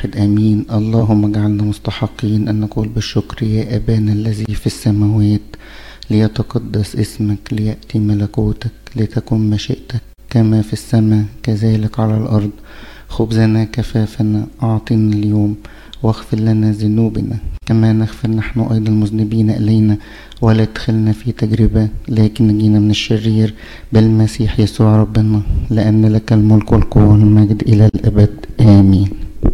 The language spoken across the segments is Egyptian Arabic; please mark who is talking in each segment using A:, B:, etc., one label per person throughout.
A: آمين اللهم اجعلنا مستحقين أن نقول بالشكر يا أبانا الذي في السماوات ليتقدس اسمك ليأتي ملكوتك لتكن مشيئتك كما في السماء كذلك على الأرض خبزنا كفافنا أعطنا اليوم واغفر لنا ذنوبنا كما نغفر نحن أيضا المذنبين إلينا ولا تدخلنا في تجربة لكن نجينا من الشرير بالمسيح يسوع ربنا لأن لك الملك والقوة والمجد إلى الأبد آمين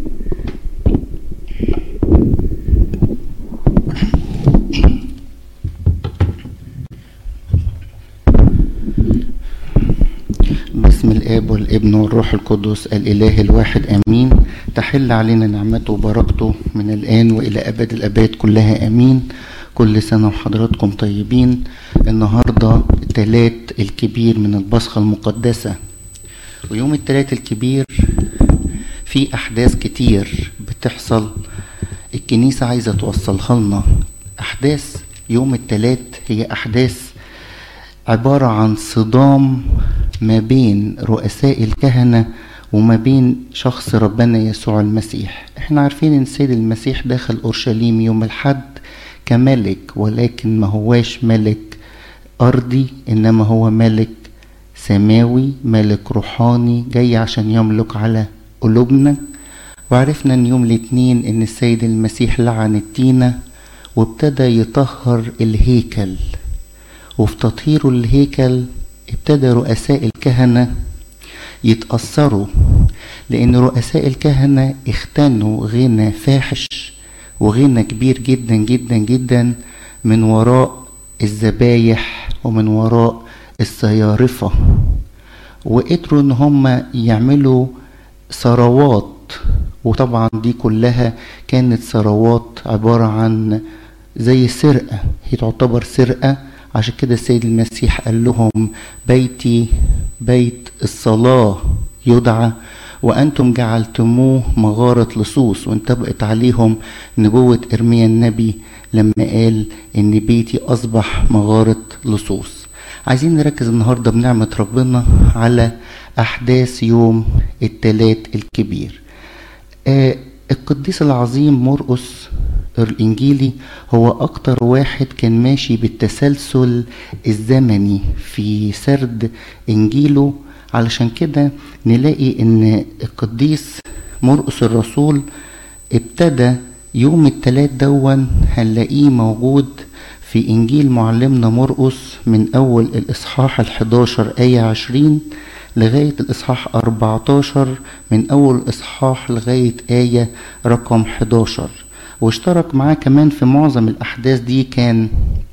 A: باسم الاب والابن والروح القدس الاله الواحد امين تحل علينا نعمته وبركته من الان والى ابد الاباد كلها امين كل سنه وحضراتكم طيبين النهارده التلات الكبير من البصخه المقدسه ويوم التلات الكبير في احداث كتير بتحصل الكنيسه عايزه توصلها لنا احداث يوم التلات هي احداث عباره عن صدام ما بين رؤساء الكهنة وما بين شخص ربنا يسوع المسيح احنا عارفين ان السيد المسيح دخل اورشليم يوم الحد كملك ولكن ما هواش ملك ارضي انما هو ملك سماوي ملك روحاني جاي عشان يملك على قلوبنا وعرفنا ان يوم الاثنين ان السيد المسيح لعن التينة وابتدى يطهر الهيكل وفي تطهيره الهيكل ابتدى رؤساء الكهنة يتأثروا لأن رؤساء الكهنة اختنوا غنى فاحش وغنى كبير جدا جدا جدا من وراء الذبايح ومن وراء الصيارفة وقدروا ان هم يعملوا ثروات وطبعا دي كلها كانت ثروات عبارة عن زي سرقة هي تعتبر سرقة عشان كده السيد المسيح قال لهم بيتي بيت الصلاة يدعى وأنتم جعلتموه مغارة لصوص وانطبقت عليهم نبوة إرميا النبي لما قال إن بيتي أصبح مغارة لصوص عايزين نركز النهاردة بنعمة ربنا على أحداث يوم التلات الكبير آه القديس العظيم مرقس الإنجيلي هو أكتر واحد كان ماشي بالتسلسل الزمني في سرد إنجيله علشان كده نلاقي إن القديس مرقس الرسول ابتدى يوم التلات دون هنلاقيه موجود في إنجيل معلمنا مرقس من أول الإصحاح الحداشر آية عشرين لغاية الإصحاح 14 من أول إصحاح لغاية آية رقم 11 واشترك معاه كمان في معظم الأحداث دي كان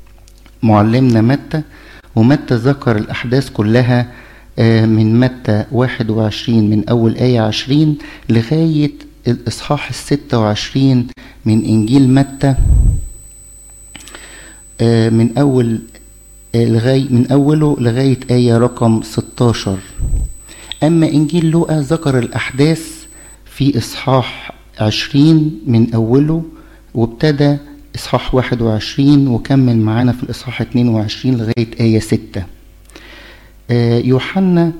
A: معلمنا متى ومتى ذكر الأحداث كلها من متى 21 من أول آية 20 لغاية الإصحاح الستة وعشرين من إنجيل متى من أول لغاية من أوله لغاية آية رقم 16 أما إنجيل لوقا ذكر الأحداث في إصحاح 20 من أوله وابتدى إصحاح 21 وكمل معانا في الإصحاح 22 لغاية آية 6 يوحنا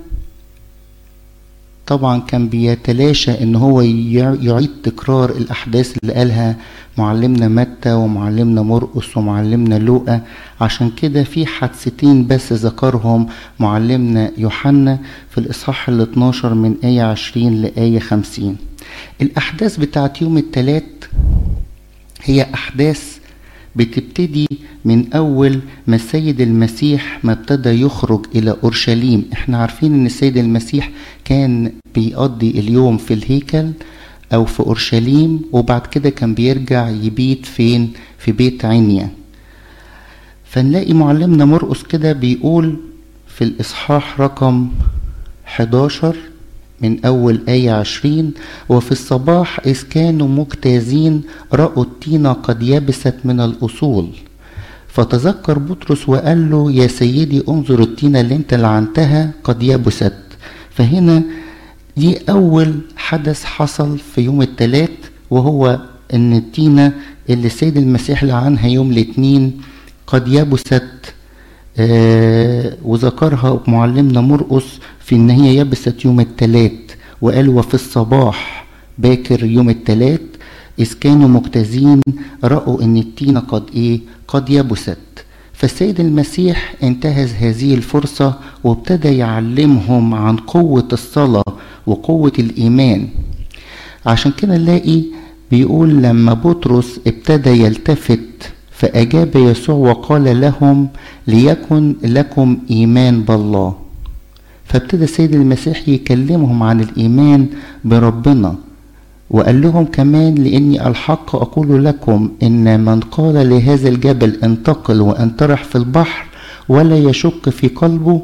A: طبعا كان بيتلاشى ان هو يعيد تكرار الاحداث اللي قالها معلمنا متى ومعلمنا مرقس ومعلمنا لوقا عشان كده في حادثتين بس ذكرهم معلمنا يوحنا في الاصحاح ال 12 من آية 20 لآية 50 الاحداث بتاعت يوم الثلاث هي احداث بتبتدي من اول ما السيد المسيح ما ابتدى يخرج الى اورشليم احنا عارفين ان السيد المسيح كان بيقضي اليوم في الهيكل او في اورشليم وبعد كده كان بيرجع يبيت فين في بيت عنيا فنلاقي معلمنا مرقس كده بيقول في الاصحاح رقم 11 من أول آية عشرين وفي الصباح إذ كانوا مجتازين رأوا التينة قد يبست من الأصول فتذكر بطرس وقال له يا سيدي انظر التينة اللي انت لعنتها قد يبست فهنا دي أول حدث حصل في يوم الثلاث وهو ان التينة اللي السيد المسيح لعنها يوم الاثنين قد يبست آه وذكرها معلمنا مرقس في ان هي يبست يوم الثلاث وقال وفي الصباح باكر يوم الثلاث إذ كانوا مجتازين رأوا أن التينة قد إيه قد يبست فالسيد المسيح انتهز هذه الفرصة وابتدى يعلمهم عن قوة الصلاة وقوة الإيمان عشان كده نلاقي بيقول لما بطرس ابتدى يلتفت فأجاب يسوع وقال لهم ليكن لكم إيمان بالله فابتدى السيد المسيح يكلمهم عن الإيمان بربنا وقال لهم كمان لاني الحق اقول لكم ان من قال لهذا الجبل انتقل وانطرح في البحر ولا يشك في قلبه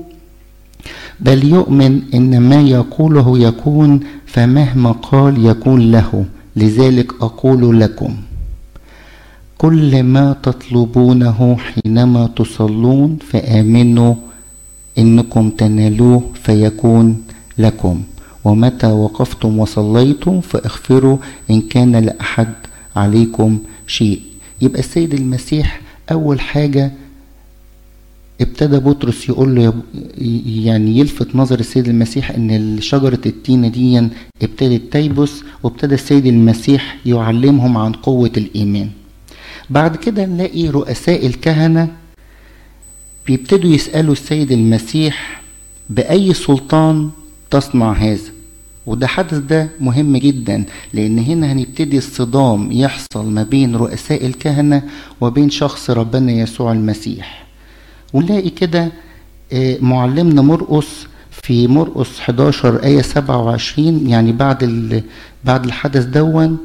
A: بل يؤمن ان ما يقوله يكون فمهما قال يكون له لذلك اقول لكم كل ما تطلبونه حينما تصلون فامنوا انكم تنالوه فيكون لكم ومتى وقفتم وصليتم فاغفروا ان كان لاحد عليكم شيء يبقى السيد المسيح اول حاجه ابتدى بطرس يقول له يعني يلفت نظر السيد المسيح ان شجره التينه دي ابتدت تيبس وابتدى السيد المسيح يعلمهم عن قوه الايمان بعد كده نلاقي رؤساء الكهنه بيبتدوا يسالوا السيد المسيح باي سلطان تصنع هذا وده حدث ده مهم جدا لان هنا هنبتدي الصدام يحصل ما بين رؤساء الكهنة وبين شخص ربنا يسوع المسيح ونلاقي كده معلمنا مرقس في مرقس 11 آية 27 يعني بعد بعد الحدث دون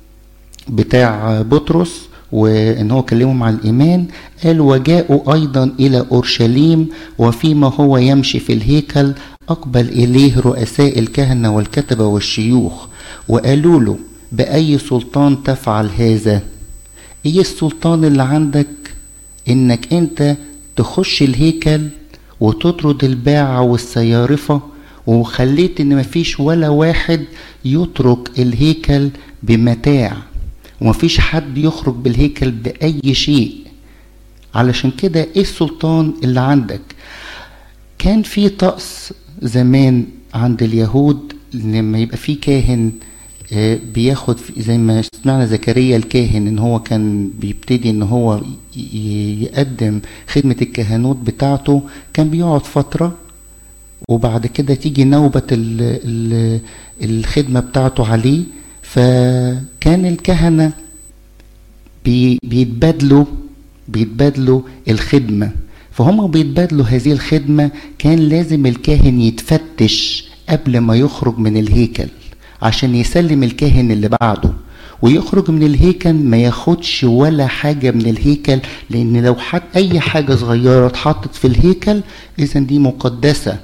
A: بتاع بطرس وان هو كلمهم عن الايمان قال وجاءوا ايضا الى اورشليم وفيما هو يمشي في الهيكل أقبل إليه رؤساء الكهنة والكتبة والشيوخ وقالوا له بأي سلطان تفعل هذا؟ إيه السلطان اللي عندك إنك أنت تخش الهيكل وتطرد الباعة والسيارفة وخليت إن مفيش ولا واحد يترك الهيكل بمتاع ومفيش حد يخرج بالهيكل بأي شيء علشان كده إيه السلطان اللي عندك؟ كان في طقس زمان عند اليهود لما يبقى في كاهن بياخد زي ما سمعنا زكريا الكاهن ان هو كان بيبتدي ان هو يقدم خدمة الكهنوت بتاعته كان بيقعد فترة وبعد كده تيجي نوبة ال ال الخدمة بتاعته عليه فكان الكهنة بي بيتبادلوا بيتبادلوا الخدمه فهم بيتبادلوا هذه الخدمة كان لازم الكاهن يتفتش قبل ما يخرج من الهيكل عشان يسلم الكاهن اللي بعده ويخرج من الهيكل ما ياخدش ولا حاجة من الهيكل لأن لو حد أي حاجة صغيرة اتحطت في الهيكل إذا دي مقدسة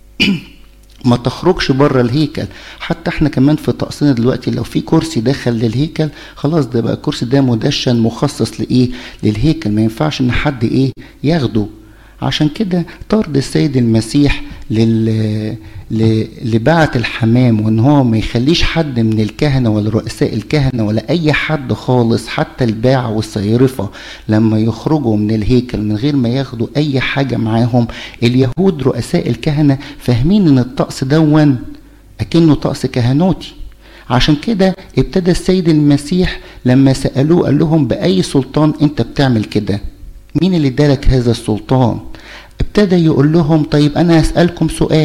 A: ما تخرجش بره الهيكل حتى احنا كمان في طقسنا دلوقتي لو في كرسي دخل للهيكل خلاص ده بقى الكرسي ده مدشن مخصص لايه للهيكل ما ينفعش ان حد ايه ياخده عشان كده طرد السيد المسيح لل... لباعة الحمام وان هو ما يخليش حد من الكهنة ولا رؤساء الكهنة ولا اي حد خالص حتى الباعة والصيرفة لما يخرجوا من الهيكل من غير ما ياخدوا اي حاجة معاهم اليهود رؤساء الكهنة فاهمين ان الطقس دون اكنه طقس كهنوتي عشان كده ابتدى السيد المسيح لما سألوه قال لهم بأي سلطان انت بتعمل كده مين اللي ادالك هذا السلطان ابتدى يقول لهم طيب انا هسألكم سؤال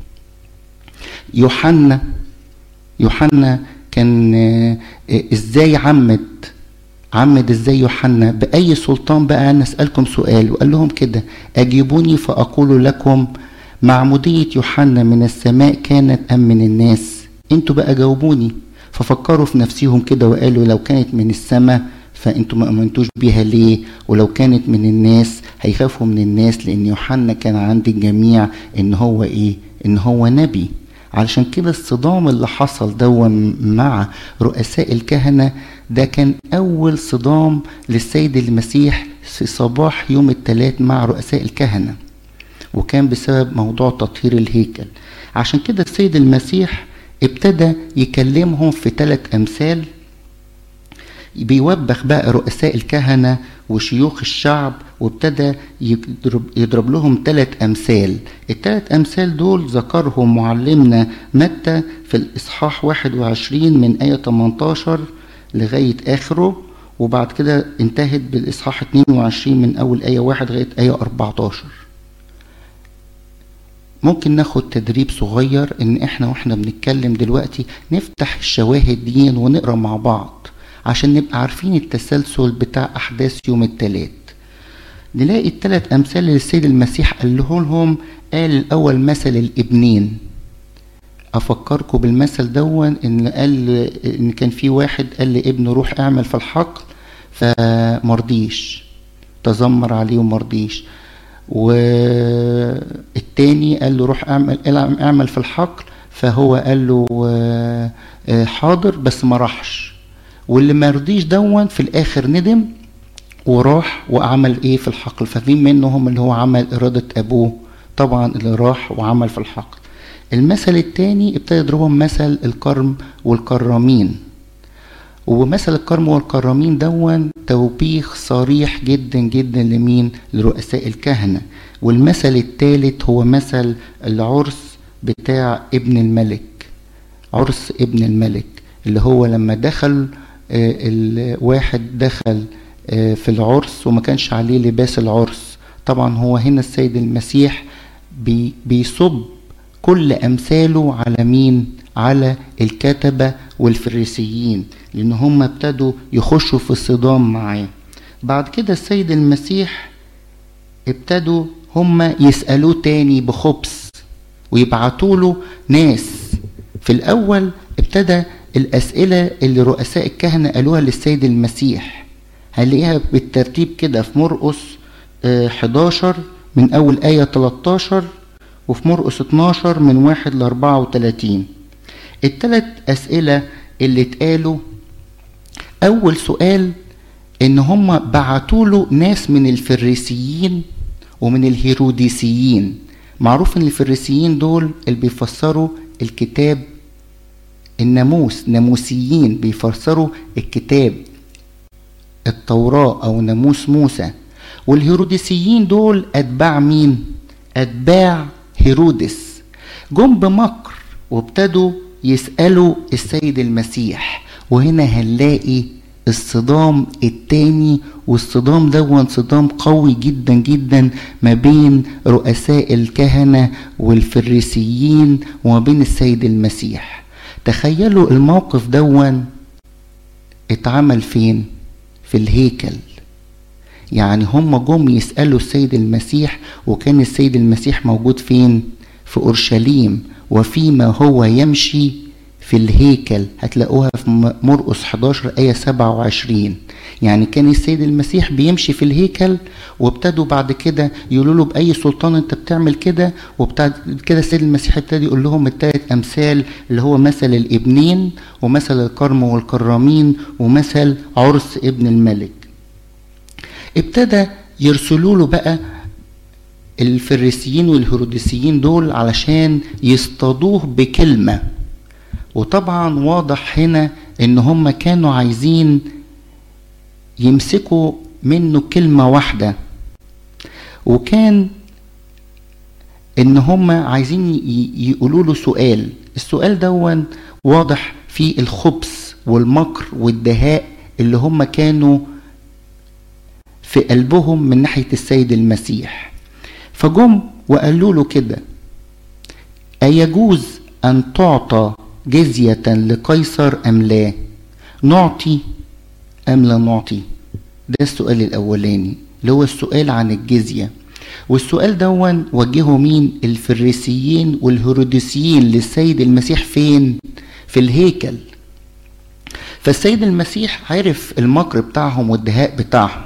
A: يوحنا يوحنا كان ازاي عمد عمد ازاي يوحنا باي سلطان بقى انا اسالكم سؤال وقال لهم كده اجيبوني فاقول لكم معموديه يوحنا من السماء كانت ام من الناس انتوا بقى جاوبوني ففكروا في نفسهم كده وقالوا لو كانت من السماء فانتوا ما امنتوش بيها ليه ولو كانت من الناس هيخافوا من الناس لان يوحنا كان عند الجميع ان هو ايه ان هو نبي علشان كده الصدام اللي حصل ده مع رؤساء الكهنة ده كان أول صدام للسيد المسيح في صباح يوم الثلاث مع رؤساء الكهنة وكان بسبب موضوع تطهير الهيكل عشان كده السيد المسيح ابتدى يكلمهم في ثلاث أمثال بيوبخ بقى رؤساء الكهنة وشيوخ الشعب وابتدى يضرب, يضرب لهم ثلاث أمثال الثلاث أمثال دول ذكرهم معلمنا متى في الإصحاح 21 من آية 18 لغاية آخره وبعد كده انتهت بالإصحاح 22 من أول آية 1 لغاية آية 14 ممكن ناخد تدريب صغير ان احنا واحنا بنتكلم دلوقتي نفتح الشواهد دي ونقرا مع بعض عشان نبقى عارفين التسلسل بتاع احداث يوم التلات نلاقي الثلاث امثال اللي السيد المسيح قال لهم قال الاول مثل الابنين افكركم بالمثل دون ان قال ان كان في واحد قال لابنه روح اعمل في الحقل فمرضيش تذمر عليه ومرضيش والتاني قال له روح اعمل اعمل في الحقل فهو قال له حاضر بس ما راحش واللي ما رضيش دون في الاخر ندم وراح وعمل ايه في الحقل ففي منهم اللي هو عمل اراده ابوه طبعا اللي راح وعمل في الحقل المثل التاني ابتدى يضربهم مثل الكرم والكرامين ومثل الكرم والكرامين دون توبيخ صريح جدا جدا لمين لرؤساء الكهنة والمثل الثالث هو مثل العرس بتاع ابن الملك عرس ابن الملك اللي هو لما دخل الواحد دخل في العرس وما كانش عليه لباس العرس طبعا هو هنا السيد المسيح بي بيصب كل امثاله على مين على الكتبة والفريسيين لان هم ابتدوا يخشوا في الصدام معاه بعد كده السيد المسيح ابتدوا هم يسألوه تاني بخبث ويبعتوا له ناس في الاول ابتدى الاسئلة اللي رؤساء الكهنة قالوها للسيد المسيح هنلاقيها بالترتيب كده في مرقس 11 من اول آية 13 وفي مرقس 12 من 1 ل 34 الثلاث أسئلة اللي اتقالوا أول سؤال إن هم بعتوا له ناس من الفريسيين ومن الهيروديسيين معروف إن الفريسيين دول اللي بيفسروا الكتاب الناموس ناموسيين بيفسروا الكتاب التوراة أو ناموس موسى والهيروديسيين دول أتباع مين؟ أتباع هيرودس جم بمكر وابتدوا يسألوا السيد المسيح وهنا هنلاقي الصدام التاني والصدام ده صدام قوي جدا جدا ما بين رؤساء الكهنة والفريسيين وما بين السيد المسيح تخيلوا الموقف دون اتعمل فين في الهيكل يعني هم جم يسألوا السيد المسيح وكان السيد المسيح موجود فين في أورشليم وفيما هو يمشي في الهيكل هتلاقوها في مرقس 11 آية 27 يعني كان السيد المسيح بيمشي في الهيكل وابتدوا بعد كده يقولوا له بأي سلطان أنت بتعمل كده وابتدى كده السيد المسيح ابتدى يقول لهم الثلاث أمثال اللي هو مثل الابنين ومثل الكرم والكرامين ومثل عرس ابن الملك ابتدى يرسلوا له بقى الفريسيين والهيروديسيين دول علشان يصطادوه بكلمة وطبعا واضح هنا ان هم كانوا عايزين يمسكوا منه كلمة واحدة وكان ان هم عايزين يقولوا له سؤال السؤال دون واضح فيه الخبث والمكر والدهاء اللي هم كانوا في قلبهم من ناحية السيد المسيح فجم وقالوا له كده أيجوز أن تعطى جزية لقيصر أم لا نعطي أم لا نعطي ده السؤال الأولاني اللي هو السؤال عن الجزية والسؤال دون وجهه مين الفريسيين والهيروديسيين للسيد المسيح فين في الهيكل فالسيد المسيح عرف المكر بتاعهم والدهاء بتاعهم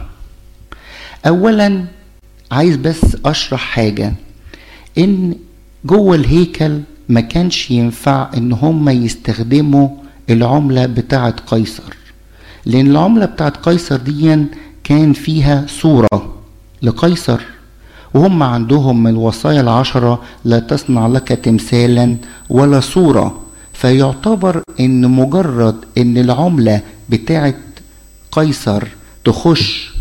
A: اولا عايز بس اشرح حاجه ان جوه الهيكل ما كانش ينفع ان هم يستخدموا العمله بتاعه قيصر لان العمله بتاعه قيصر دي كان فيها صوره لقيصر وهم عندهم من الوصايا العشرة لا تصنع لك تمثالا ولا صورة فيعتبر ان مجرد ان العملة بتاعت قيصر تخش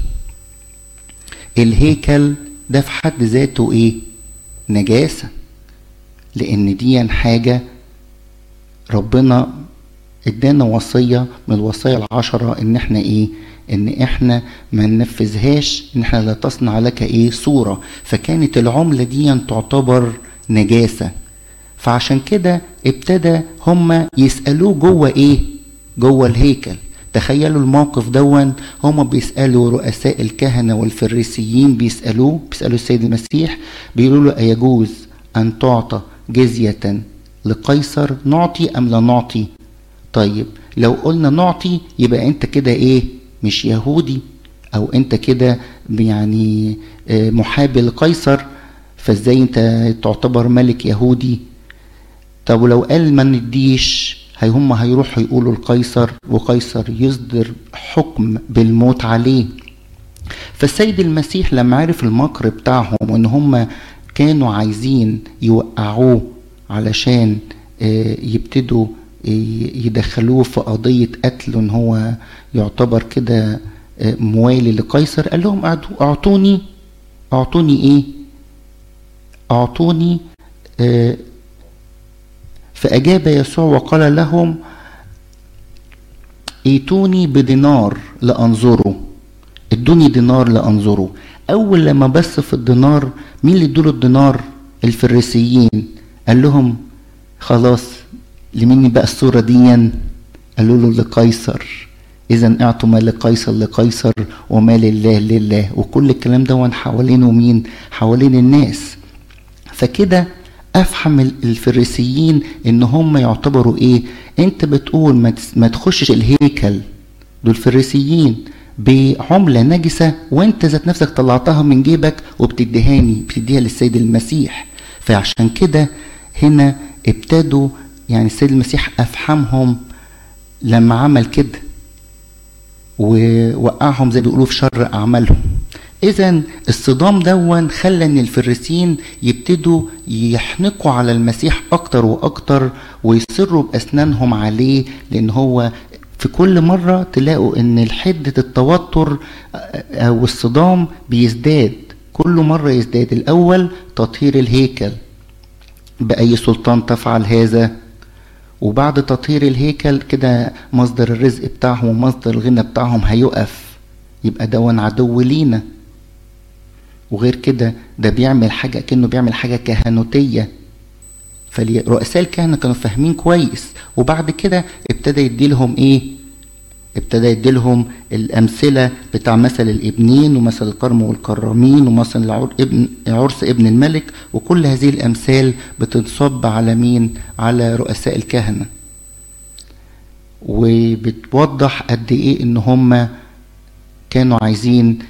A: الهيكل ده في حد ذاته ايه نجاسة لان دي حاجة ربنا ادانا وصية من الوصايا العشرة ان احنا ايه ان احنا ما ننفذهاش ان احنا لا تصنع لك ايه صورة فكانت العملة دي تعتبر نجاسة فعشان كده ابتدى هما يسألوه جوه ايه جوه الهيكل تخيلوا الموقف دون هما بيسألوا رؤساء الكهنة والفريسيين بيسألوه بيسألوا السيد المسيح بيقولوا له أيجوز أن تعطى جزية لقيصر نعطي أم لا نعطي طيب لو قلنا نعطي يبقى أنت كده إيه مش يهودي أو أنت كده يعني محابي لقيصر فازاي انت تعتبر ملك يهودي طب ولو قال ما نديش هي هم هيروحوا يقولوا لقيصر وقيصر يصدر حكم بالموت عليه فالسيد المسيح لما عرف المكر بتاعهم وان هم كانوا عايزين يوقعوه علشان يبتدوا يدخلوه في قضية قتل ان هو يعتبر كده موالي لقيصر قال لهم اعطوني اعطوني ايه اعطوني فأجاب يسوع وقال لهم ايتوني بدينار لأنظره ادوني دينار لأنظره أول لما بس في الدينار مين اللي ادوله الدينار الفريسيين قال لهم خلاص لمين بقى الصورة دي قالوا له لقيصر إذا اعطوا ما لقيصر لقيصر وما لله لله وكل الكلام ده حوالينه مين حوالين الناس فكده افهم الفريسيين ان هم يعتبروا ايه انت بتقول ما تخشش الهيكل دول فريسيين بعملة نجسة وانت ذات نفسك طلعتها من جيبك وبتديهاني بتديها للسيد المسيح فعشان كده هنا ابتدوا يعني السيد المسيح افهمهم لما عمل كده ووقعهم زي بيقولوا في شر اعمالهم اذا الصدام دون خلى ان الفريسيين يبتدوا يحنقوا على المسيح اكتر واكتر ويصروا باسنانهم عليه لان هو في كل مرة تلاقوا ان حدة التوتر او الصدام بيزداد كل مرة يزداد الاول تطهير الهيكل باي سلطان تفعل هذا وبعد تطهير الهيكل كده مصدر الرزق بتاعهم ومصدر الغنى بتاعهم هيقف يبقى دون عدو لينا وغير كده ده بيعمل حاجة كأنه بيعمل حاجة كهنوتية فرؤساء الكهنة كانوا فاهمين كويس وبعد كده ابتدى يديلهم ايه ابتدى يديلهم الأمثلة بتاع مثل الابنين ومثل الكرم والكرامين ومثل ابن عرس ابن الملك وكل هذه الأمثال بتنصب على مين على رؤساء الكهنة وبتوضح قد ايه ان هم كانوا عايزين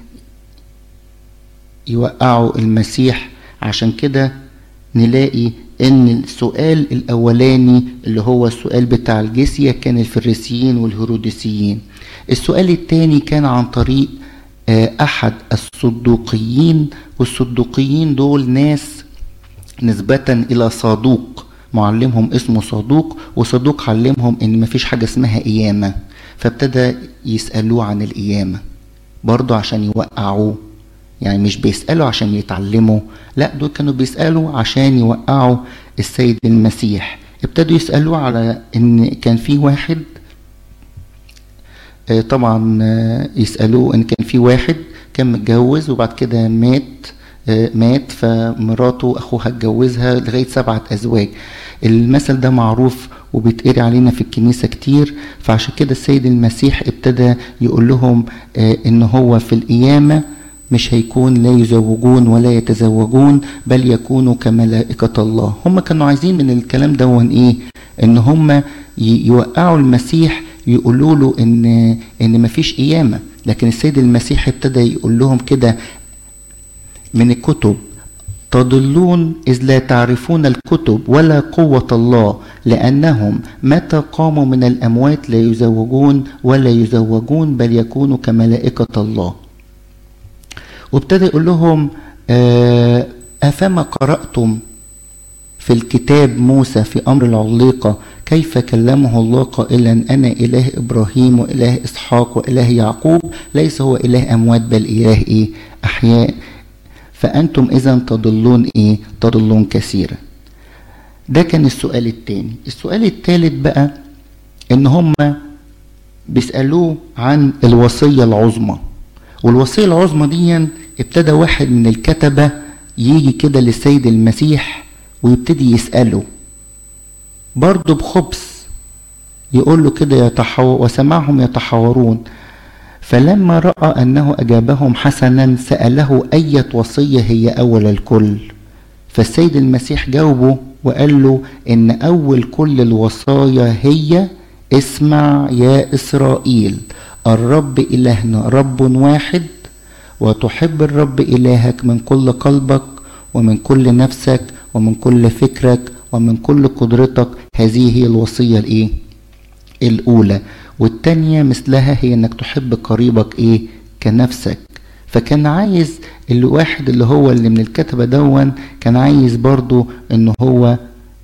A: يوقعوا المسيح عشان كده نلاقي ان السؤال الاولاني اللي هو السؤال بتاع الجسية كان الفريسيين والهروديسيين السؤال الثاني كان عن طريق احد الصدوقيين والصدوقيين دول ناس نسبة الى صادوق معلمهم اسمه صادوق وصادوق علمهم ان مفيش حاجة اسمها قيامة فابتدى يسألوه عن القيامة برضه عشان يوقعوه يعني مش بيسألوا عشان يتعلموا لا دول كانوا بيسألوا عشان يوقعوا السيد المسيح ابتدوا يسألوا على ان كان في واحد طبعا يسألوه ان كان في واحد كان متجوز وبعد كده مات مات فمراته اخوها اتجوزها لغايه سبعه ازواج المثل ده معروف وبيتقري علينا في الكنيسه كتير فعشان كده السيد المسيح ابتدى يقول لهم ان هو في القيامه مش هيكون لا يزوجون ولا يتزوجون بل يكونوا كملائكة الله هم كانوا عايزين من الكلام دون ايه ان هم يوقعوا المسيح يقولوا له ان ان مفيش قيامة لكن السيد المسيح ابتدى يقول لهم كده من الكتب تضلون إذ لا تعرفون الكتب ولا قوة الله لأنهم متى قاموا من الأموات لا يزوجون ولا يزوجون بل يكونوا كملائكة الله وابتدى يقول لهم أفما قرأتم في الكتاب موسى في أمر العليقة كيف كلمه الله قائلا أنا إله إبراهيم وإله إسحاق وإله يعقوب ليس هو إله أموات بل إله إيه أحياء فأنتم إذا تضلون إيه تضلون كثيرا ده كان السؤال التاني السؤال التالت بقى إن هم بيسألوه عن الوصية العظمى والوصية العظمى دي ابتدى واحد من الكتبة يجي كده للسيد المسيح ويبتدي يسأله برضه بخبث يقول له كده يتحو وسمعهم يتحاورون فلما رأى أنه أجابهم حسنا سأله أية وصية هي أول الكل فالسيد المسيح جاوبه وقال له إن أول كل الوصايا هي اسمع يا إسرائيل الرب إلهنا رب واحد وتحب الرب إلهك من كل قلبك ومن كل نفسك ومن كل فكرك ومن كل قدرتك هذه هي الوصية الإيه؟ الأولى والتانية مثلها هي إنك تحب قريبك إيه؟ كنفسك فكان عايز الواحد اللي هو اللي من الكتبة دون كان عايز برضو إن هو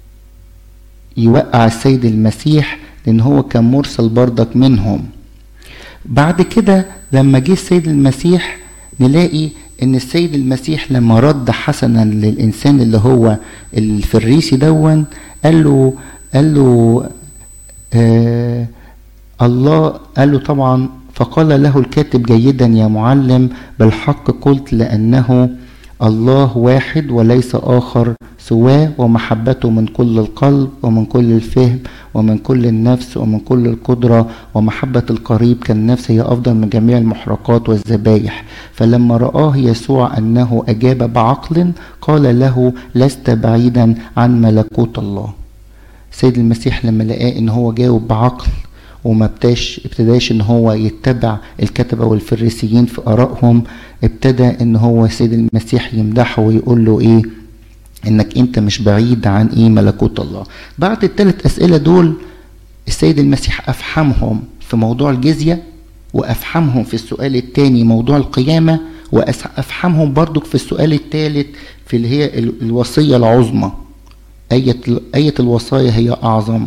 A: يوقع السيد المسيح لأن هو كان مرسل برضك منهم بعد كده لما جه السيد المسيح نلاقي ان السيد المسيح لما رد حسنا للانسان اللي هو الفريسي دون قال له قال له آه الله قال له طبعا فقال له الكاتب جيدا يا معلم بالحق قلت لانه الله واحد وليس اخر سواه ومحبته من كل القلب ومن كل الفهم ومن كل النفس ومن كل القدرة ومحبة القريب كالنفس هي أفضل من جميع المحرقات والذبايح فلما رآه يسوع أنه أجاب بعقل قال له لست بعيدا عن ملكوت الله سيد المسيح لما لقاه ان هو جاوب بعقل وما ابتداش ابتداش ان هو يتبع الكتبة والفريسيين في ارائهم ابتدى ان هو سيد المسيح يمدحه ويقول له ايه انك انت مش بعيد عن ايه ملكوت الله بعد الثلاث اسئله دول السيد المسيح افحمهم في موضوع الجزيه وافحمهم في السؤال الثاني موضوع القيامه وافحمهم برضو في السؤال الثالث في اللي هي الوصيه العظمى ايه ايه الوصايا هي اعظم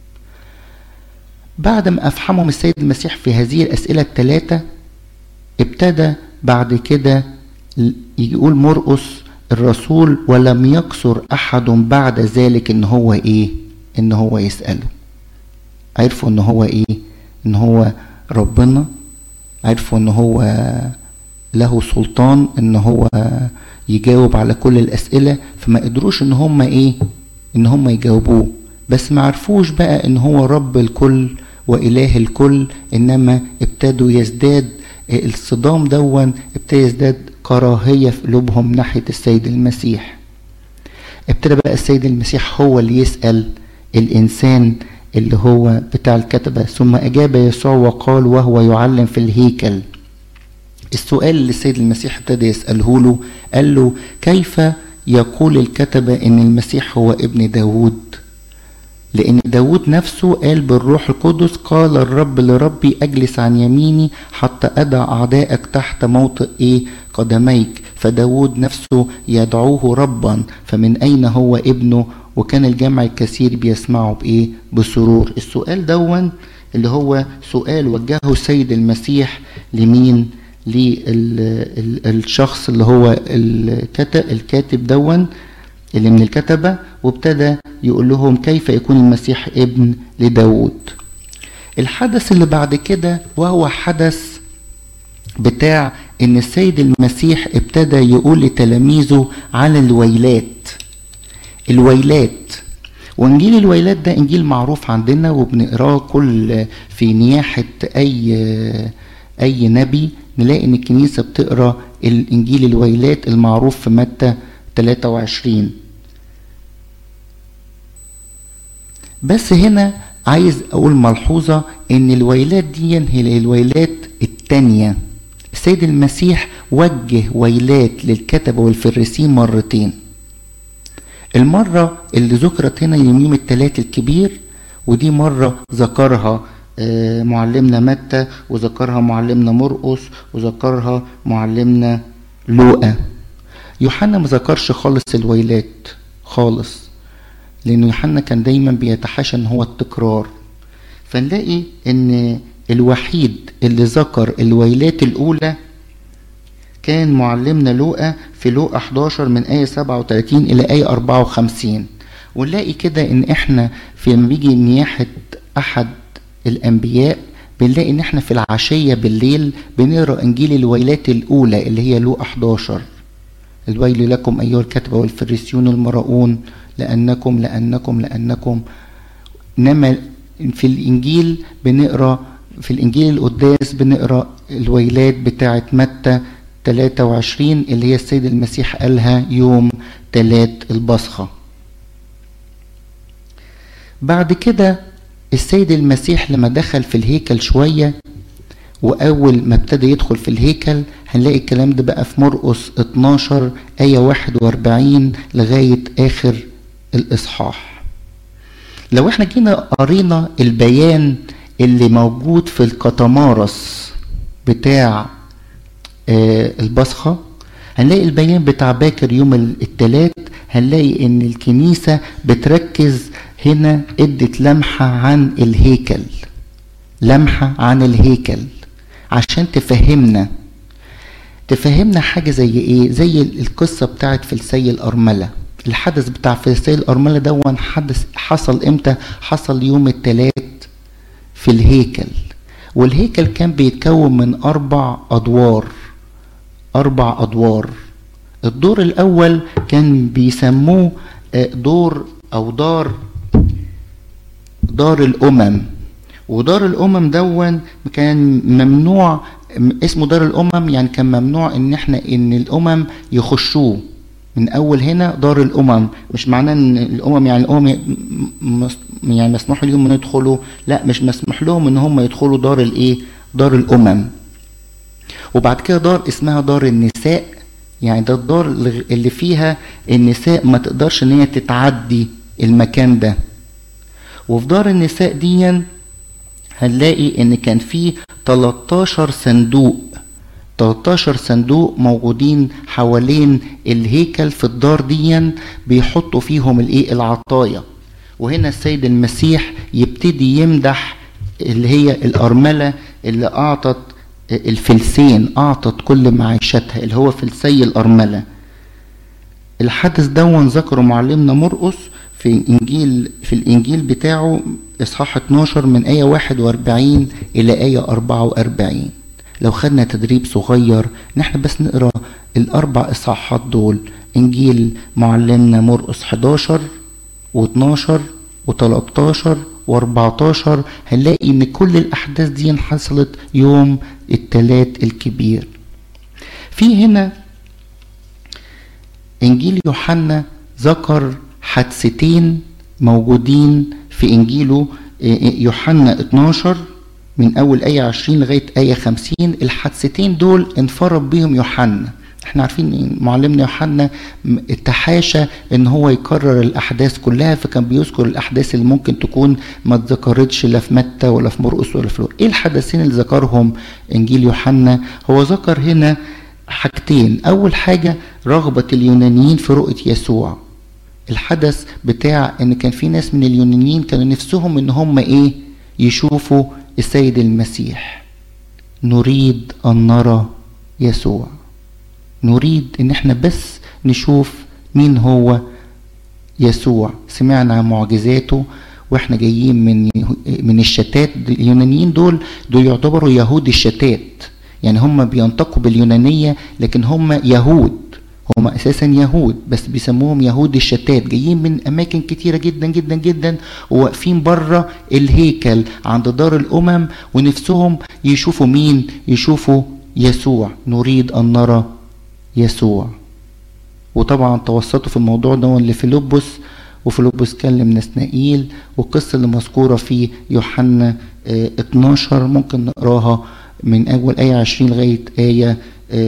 A: بعد ما افحمهم السيد المسيح في هذه الاسئله الثلاثه ابتدى بعد كده يقول مرقس الرسول ولم يقصر احد بعد ذلك ان هو ايه ان هو يساله عرفوا ان هو ايه ان هو ربنا عرفوا ان هو له سلطان ان هو يجاوب على كل الاسئله فما قدروش ان هم ايه ان هم يجاوبوه بس ما عرفوش بقى ان هو رب الكل واله الكل انما ابتدوا يزداد الصدام دون ابتدى يزداد كراهية في قلوبهم ناحية السيد المسيح ابتدى بقى السيد المسيح هو اللي يسأل الإنسان اللي هو بتاع الكتبة ثم أجاب يسوع وقال وهو يعلم في الهيكل السؤال اللي السيد المسيح ابتدى يسأله له قال له كيف يقول الكتبة إن المسيح هو ابن داود لأن داود نفسه قال بالروح القدس قال الرب لربي أجلس عن يميني حتى أدع أعدائك تحت موطئ إيه قدميك فداود نفسه يدعوه ربا فمن أين هو ابنه وكان الجمع الكثير بيسمعه بإيه بسرور السؤال دون اللي هو سؤال وجهه السيد المسيح لمين للشخص اللي هو الكاتب دون اللي من الكتبة وابتدى يقول لهم كيف يكون المسيح ابن لداود الحدث اللي بعد كده وهو حدث بتاع ان السيد المسيح ابتدى يقول لتلاميذه على الويلات الويلات وانجيل الويلات ده انجيل معروف عندنا وبنقراه كل في نياحه اي اي نبي نلاقي ان الكنيسه بتقرا الانجيل الويلات المعروف في متى 23 بس هنا عايز اقول ملحوظه ان الويلات دي هي الويلات التانية السيد المسيح وجه ويلات للكتبه والفريسين مرتين المره اللي ذكرت هنا يوم الثلاث الكبير ودي مره ذكرها معلمنا متى وذكرها معلمنا مرقس وذكرها معلمنا لوقا يوحنا ما ذكرش خالص الويلات خالص لأن يوحنا كان دايما بيتحاشى إن هو التكرار فنلاقي إن الوحيد اللي ذكر الويلات الأولى كان معلمنا لوقا في لوقا 11 من آية 37 إلى آية 54 ونلاقي كده إن إحنا في لما بيجي نياحة أحد الأنبياء بنلاقي إن إحنا في العشية بالليل بنقرأ إنجيل الويلات الأولى اللي هي لوقا 11 الويل لكم أيها الكتبة والفريسيون المراؤون لأنكم لأنكم لأنكم إنما في الإنجيل بنقرأ في الإنجيل القداس بنقرأ الويلات بتاعة متى 23 اللي هي السيد المسيح قالها يوم تلات البصخة بعد كده السيد المسيح لما دخل في الهيكل شوية وأول ما ابتدى يدخل في الهيكل هنلاقي الكلام ده بقى في مرقس 12 آية 41 لغاية آخر الإصحاح لو احنا جينا قرينا البيان اللي موجود في الكتمارس بتاع آه البصخة هنلاقي البيان بتاع باكر يوم الثلاث هنلاقي ان الكنيسة بتركز هنا ادت لمحة عن الهيكل لمحة عن الهيكل عشان تفهمنا تفهمنا حاجة زي ايه زي القصة بتاعت فلسي الأرملة الحدث بتاع فلسي الأرملة دون حدث حصل امتى حصل يوم الثلاث في الهيكل والهيكل كان بيتكون من أربع أدوار أربع أدوار الدور الأول كان بيسموه دور أو دار دار الأمم ودار الأمم دون كان ممنوع اسمه دار الأمم يعني كان ممنوع إن إحنا إن الأمم يخشوه من أول هنا دار الأمم مش معناه إن الأمم يعني الأمم يعني مسموح لهم إن يدخلوا لا مش مسموح لهم إن هم يدخلوا دار الإيه؟ دار الأمم وبعد كده دار اسمها دار النساء يعني ده الدار اللي فيها النساء ما تقدرش ان هي تتعدي المكان ده وفي دار النساء دي هنلاقي ان كان فيه 13 صندوق 13 صندوق موجودين حوالين الهيكل في الدار دي بيحطوا فيهم الايه العطايا وهنا السيد المسيح يبتدي يمدح اللي هي الأرملة اللي أعطت الفلسين أعطت كل معيشتها اللي هو فلسي الأرملة الحدث دون ذكره معلمنا مرقس في الإنجيل في الإنجيل بتاعه إصحاح 12 من آية 41 إلى آية 44 لو خدنا تدريب صغير نحن بس نقرا الأربع إصحاحات دول إنجيل معلمنا مرقس 11 و12 و13 و14 هنلاقي ان كل الاحداث دي حصلت يوم التلات الكبير في هنا انجيل يوحنا ذكر حادثتين موجودين في انجيله يوحنا 12 من اول ايه 20 لغايه ايه 50 الحادثتين دول انفرد بهم يوحنا احنا عارفين ان معلمنا يوحنا تحاشى ان هو يكرر الاحداث كلها فكان بيذكر الاحداث اللي ممكن تكون ما اتذكرتش لا في متى ولا في مرقس ولا في لوقا ايه الحدثين اللي ذكرهم انجيل يوحنا هو ذكر هنا حاجتين اول حاجه رغبه اليونانيين في رؤيه يسوع الحدث بتاع ان كان في ناس من اليونانيين كانوا نفسهم ان هم ايه يشوفوا السيد المسيح نريد ان نرى يسوع نريد ان احنا بس نشوف مين هو يسوع سمعنا عن معجزاته واحنا جايين من من الشتات اليونانيين دول دول يعتبروا يهود الشتات يعني هم بينطقوا باليونانية لكن هم يهود هم اساسا يهود بس بيسموهم يهود الشتات جايين من اماكن كتيره جدا جدا جدا وواقفين بره الهيكل عند دار الامم ونفسهم يشوفوا مين يشوفوا يسوع نريد ان نرى يسوع وطبعا توسطوا في الموضوع ده لفيلبس وفيلبس كلم نسنائيل والقصة اللي مذكورة في يوحنا 12 ممكن نقراها من أول آية 20 لغاية آية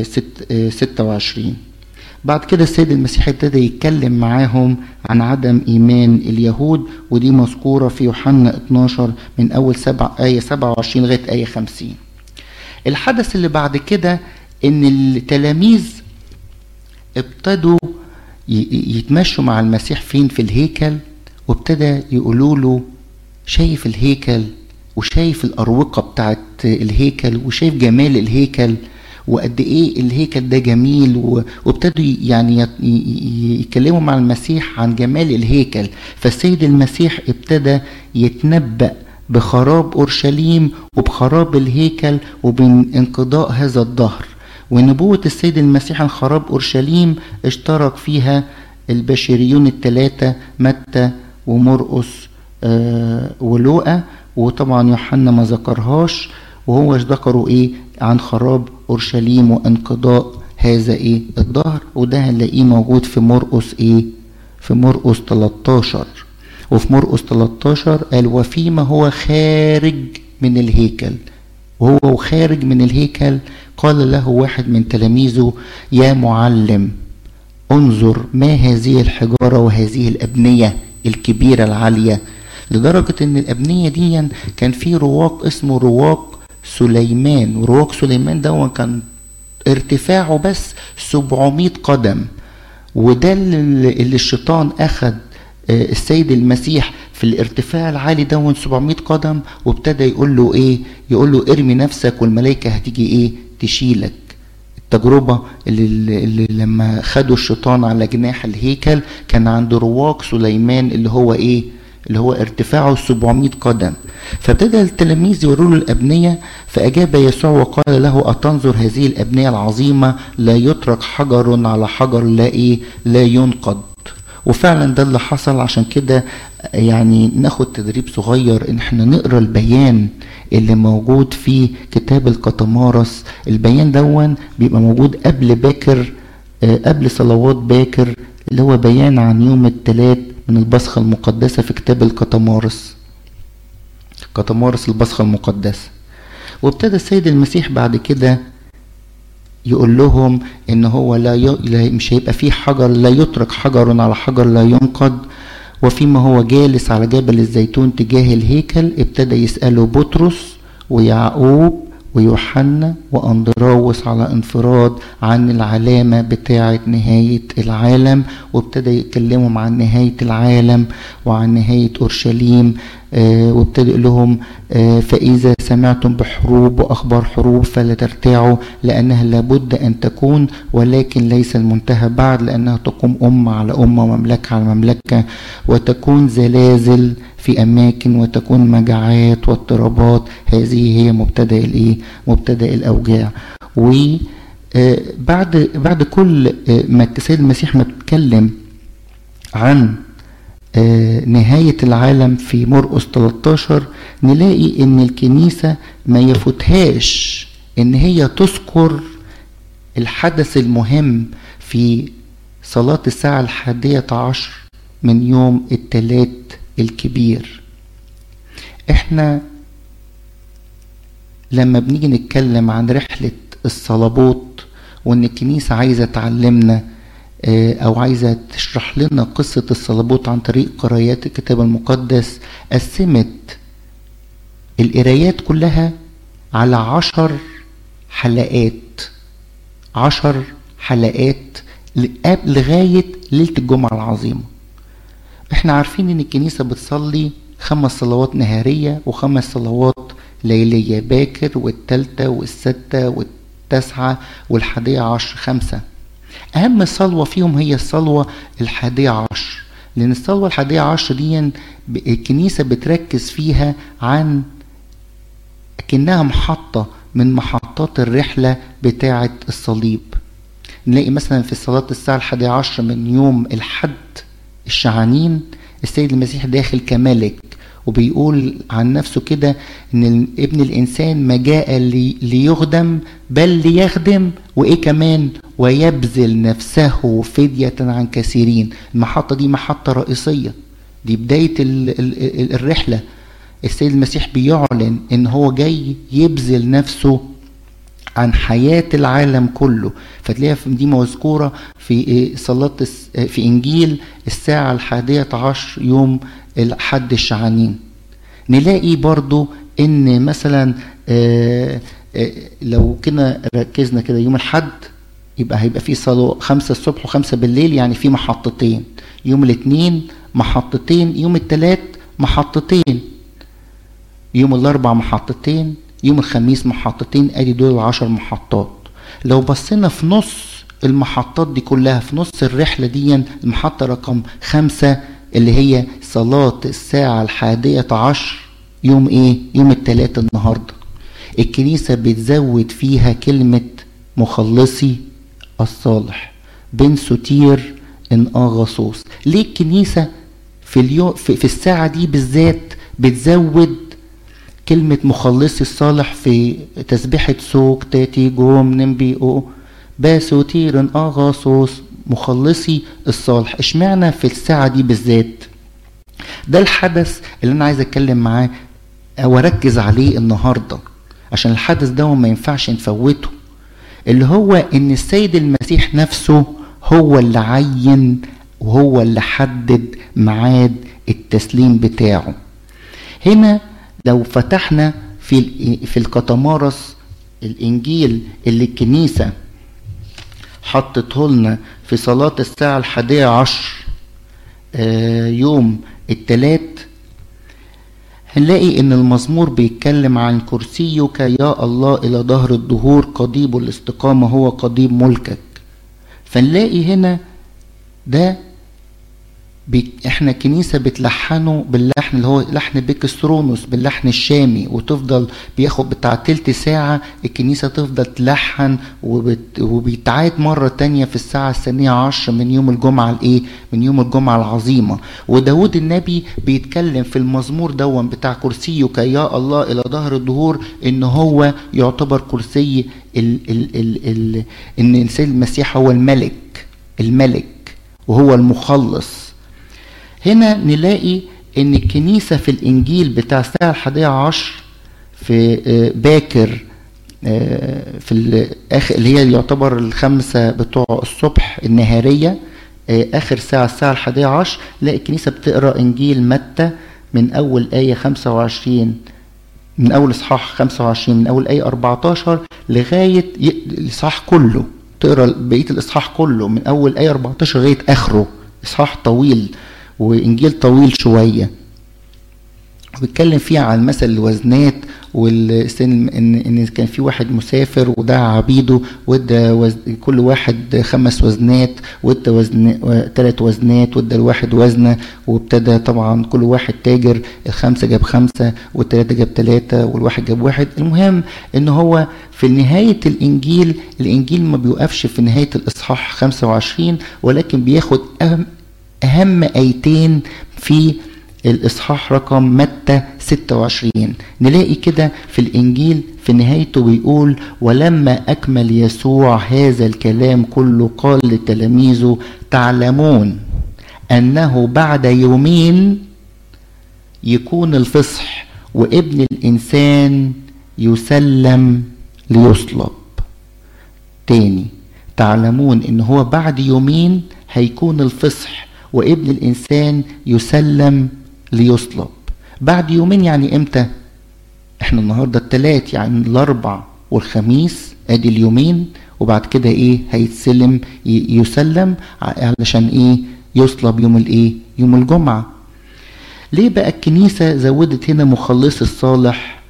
A: 26 بعد كده السيد المسيح ابتدى يتكلم معاهم عن عدم إيمان اليهود ودي مذكورة في يوحنا 12 من أول سبع آية 27 لغاية آية 50 الحدث اللي بعد كده إن التلاميذ ابتدوا يتمشوا مع المسيح فين في الهيكل وابتدى يقولوا له شايف الهيكل وشايف الأروقة بتاعت الهيكل وشايف جمال الهيكل وقد ايه الهيكل ده جميل وابتدوا يعني يتكلموا مع المسيح عن جمال الهيكل فالسيد المسيح ابتدى يتنبأ بخراب اورشليم وبخراب الهيكل وبانقضاء هذا الدهر ونبوة السيد المسيح عن خراب اورشليم اشترك فيها البشريون الثلاثة متى ومرقس آه ولوقا وطبعا يوحنا ما ذكرهاش وهو ذكروا ايه عن خراب اورشليم وانقضاء هذا ايه الظهر وده هنلاقيه موجود في مرقس ايه في مرقس 13 وفي مرقس 13 قال وفيما هو خارج من الهيكل وهو خارج من الهيكل قال له واحد من تلاميذه يا معلم انظر ما هذه الحجارة وهذه الأبنية الكبيرة العالية لدرجة ان الأبنية دي كان في رواق اسمه رواق سليمان ورواق سليمان ده كان ارتفاعه بس 700 قدم وده اللي الشيطان أخد السيد المسيح في الارتفاع العالي ده 700 قدم وابتدى يقول له ايه يقول له ارمي نفسك والملائكة هتيجي ايه تشيلك التجربة اللي, اللي لما خدوا الشيطان على جناح الهيكل كان عند رواق سليمان اللي هو ايه اللي هو ارتفاعه 700 قدم فابتدى التلاميذ يوروا له الأبنية فأجاب يسوع وقال له أتنظر هذه الأبنية العظيمة لا يترك حجر على حجر لا إيه لا ينقض وفعلا ده اللي حصل عشان كده يعني ناخد تدريب صغير ان احنا نقرا البيان اللي موجود في كتاب القطمارس البيان دون بيبقى موجود قبل باكر قبل صلوات باكر اللي هو بيان عن يوم الثلاث من البصخة المقدسة في كتاب القطمارس قطمارس البصخة المقدسة وابتدى السيد المسيح بعد كده يقول لهم ان هو لا, ي... مش هيبقى فيه حجر لا يترك حجر على حجر لا ينقض وفيما هو جالس على جبل الزيتون تجاه الهيكل ابتدى يسأله بطرس ويعقوب ويوحنا وأندراوس على انفراد عن العلامة بتاعة نهاية العالم وابتدى يتكلموا عن نهاية العالم وعن نهاية أورشليم آه وابتدى يقول لهم آه فإذا سمعتم بحروب وأخبار حروب فلا ترتاعوا لأنها لابد أن تكون ولكن ليس المنتهى بعد لأنها تقوم أمة على أمة ومملكة على مملكة وتكون زلازل في أماكن وتكون مجاعات واضطرابات هذه هي مبتدأ الإيه؟ مبتدأ الأوجاع و بعد بعد كل ما السيد المسيح ما اتكلم عن نهاية العالم في مرقس 13 نلاقي ان الكنيسة ما يفوتهاش ان هي تذكر الحدث المهم في صلاة الساعة الحادية عشر من يوم الثلاث الكبير احنا لما بنيجي نتكلم عن رحلة الصلابوت وان الكنيسة عايزة تعلمنا او عايزة تشرح لنا قصة الصلابوت عن طريق قرايات الكتاب المقدس قسمت القرايات كلها على عشر حلقات عشر حلقات لغاية ليلة الجمعة العظيمة احنا عارفين ان الكنيسة بتصلي خمس صلوات نهارية وخمس صلوات ليلية باكر والتالتة والستة والتاسعة والحادية عشر خمسة أهم صلوة فيهم هي الصلوة الحادية عشر لأن الصلوة الحادية عشر دي الكنيسة بتركز فيها عن كأنها محطة من محطات الرحلة بتاعة الصليب نلاقي مثلا في صلاة الساعة الحادية عشر من يوم الحد الشعانين السيد المسيح داخل كملك وبيقول عن نفسه كده ان ابن الانسان ما جاء لي ليخدم بل ليخدم وايه كمان ويبذل نفسه فدية عن كثيرين المحطة دي محطة رئيسية دي بداية ال ال الرحلة السيد المسيح بيعلن ان هو جاي يبذل نفسه عن حياة العالم كله فتلاقيها دي مذكورة في صلاة في إنجيل الساعة الحادية عشر يوم الحد الشعانين نلاقي برضو إن مثلا لو كنا ركزنا كده يوم الحد يبقى هيبقى في صلاة خمسة الصبح وخمسة بالليل يعني في محطتين يوم الاثنين محطتين يوم الثلاث محطتين يوم الاربع محطتين يوم الخميس محطتين ادي دول العشر محطات لو بصينا في نص المحطات دي كلها في نص الرحلة دي المحطة رقم خمسة اللي هي صلاة الساعة الحادية عشر يوم ايه يوم الثلاث النهاردة الكنيسة بتزود فيها كلمة مخلصي الصالح بن ستير ان اغاصوص ليه الكنيسة في اليوم في, في الساعة دي بالذات بتزود كلمة مخلصي الصالح في تسبيحة سوق تاتي جوم نمبي او باسوتير اغاصوص مخلصي الصالح اشمعنى في الساعة دي بالذات ده الحدث اللي انا عايز اتكلم معاه او اركز عليه النهارده عشان الحدث ده ما ينفعش نفوته اللي هو ان السيد المسيح نفسه هو اللي عين وهو اللي حدد ميعاد التسليم بتاعه هنا لو فتحنا في في الكتمارس الانجيل اللي الكنيسه حطته لنا في صلاة الساعة الحادية عشر يوم التلات هنلاقي ان المزمور بيتكلم عن كرسيك يا الله الى ظهر الدهور قضيب الاستقامة هو قضيب ملكك فنلاقي هنا ده بي احنا كنيسة بتلحنه باللحن اللي هو لحن بيكسترونوس باللحن الشامي وتفضل بياخد بتاع تلت ساعة الكنيسة تفضل تلحن وبت وبيتعاد مرة تانية في الساعة الثانية عشر من يوم الجمعة الايه من يوم الجمعة العظيمة وداود النبي بيتكلم في المزمور دون بتاع كرسيك يا الله الى ظهر الدهور ان هو يعتبر كرسي ال ال ال ال ان السيد المسيح هو الملك الملك وهو المخلص هنا نلاقي ان الكنيسه في الانجيل بتاع الساعه الحادية عشر في باكر في الاخر اللي هي يعتبر الخمسه بتوع الصبح النهاريه اخر ساعه الساعه الحادية عشر نلاقي الكنيسه بتقرا انجيل متى من اول ايه 25 من اول اصحاح 25 من اول ايه 14 لغايه الاصحاح كله تقرا بقيه الاصحاح كله من اول ايه 14 لغايه اخره اصحاح طويل وانجيل طويل شويه وبيتكلم فيها عن مثل الوزنات والسن ان ان كان في واحد مسافر ودعا عبيده وادى وزن كل واحد خمس وزنات وادى وزن ثلاث وزنات وادى الواحد وزنه وابتدى طبعا كل واحد تاجر الخمسه جاب خمسه والثلاثه جاب ثلاثه والواحد جاب واحد المهم ان هو في نهايه الانجيل الانجيل ما بيوقفش في نهايه الاصحاح 25 ولكن بياخد أهم أهم آيتين في الإصحاح رقم متى 26 نلاقي كده في الإنجيل في نهايته بيقول ولما أكمل يسوع هذا الكلام كله قال لتلاميذه تعلمون أنه بعد يومين يكون الفصح وابن الإنسان يسلم ليصلب تاني تعلمون ان هو بعد يومين هيكون الفصح وابن الانسان يسلم ليصلب بعد يومين يعني امتى احنا النهارده التلات يعني الاربع والخميس ادي اليومين وبعد كده ايه هيتسلم يسلم علشان ايه يصلب يوم الايه يوم الجمعه ليه بقى الكنيسه زودت هنا مخلص الصالح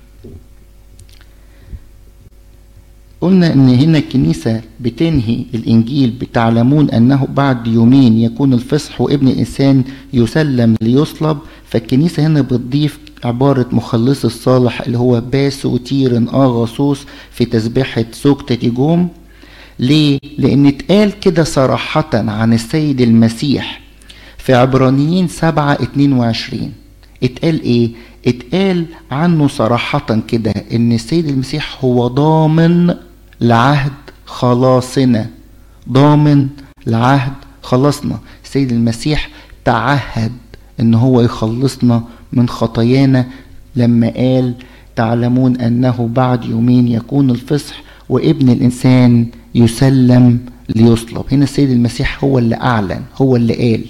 A: قلنا ان هنا الكنيسة بتنهي الانجيل بتعلمون انه بعد يومين يكون الفصح وابن الانسان يسلم ليصلب فالكنيسة هنا بتضيف عبارة مخلص الصالح اللي هو باسو تير اغاصوص في تسبيحة سوق تيجوم ليه؟ لان اتقال كده صراحة عن السيد المسيح في عبرانيين سبعة اتنين وعشرين اتقال ايه؟ اتقال عنه صراحة كده ان السيد المسيح هو ضامن لعهد خلاصنا ضامن لعهد خلاصنا السيد المسيح تعهد ان هو يخلصنا من خطايانا لما قال تعلمون انه بعد يومين يكون الفصح وابن الانسان يسلم ليصلب هنا السيد المسيح هو اللي اعلن هو اللي قال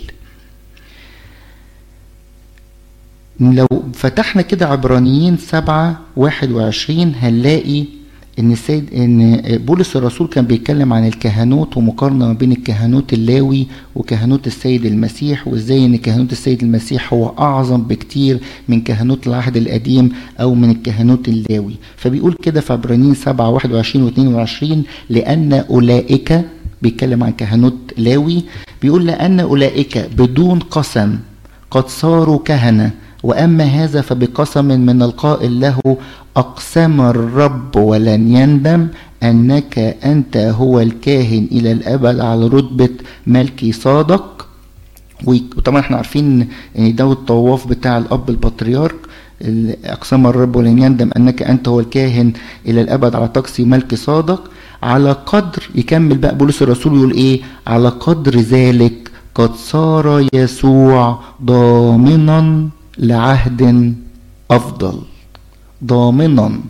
A: لو فتحنا كده عبرانيين سبعة واحد وعشرين هنلاقي ان السيد ان بولس الرسول كان بيتكلم عن الكهنوت ومقارنه ما بين الكهنوت اللاوي وكهنوت السيد المسيح وازاي ان كهنوت السيد المسيح هو اعظم بكتير من كهنوت العهد القديم او من الكهنوت اللاوي فبيقول كده في عبرانيين 7 21 و 22 لان اولئك بيتكلم عن كهنوت لاوي بيقول لان اولئك بدون قسم قد صاروا كهنه واما هذا فبقسم من القائل له اقسم الرب ولن يندم انك انت هو الكاهن الى الابد على رتبه ملكي صادق وطبعا احنا عارفين ان ده الطواف بتاع الاب البطريرك اقسم الرب ولن يندم انك انت هو الكاهن الى الابد على طقس ملك صادق على قدر يكمل بقى بولس الرسول يقول ايه على قدر ذلك قد صار يسوع ضامنا لعهد افضل ضامنا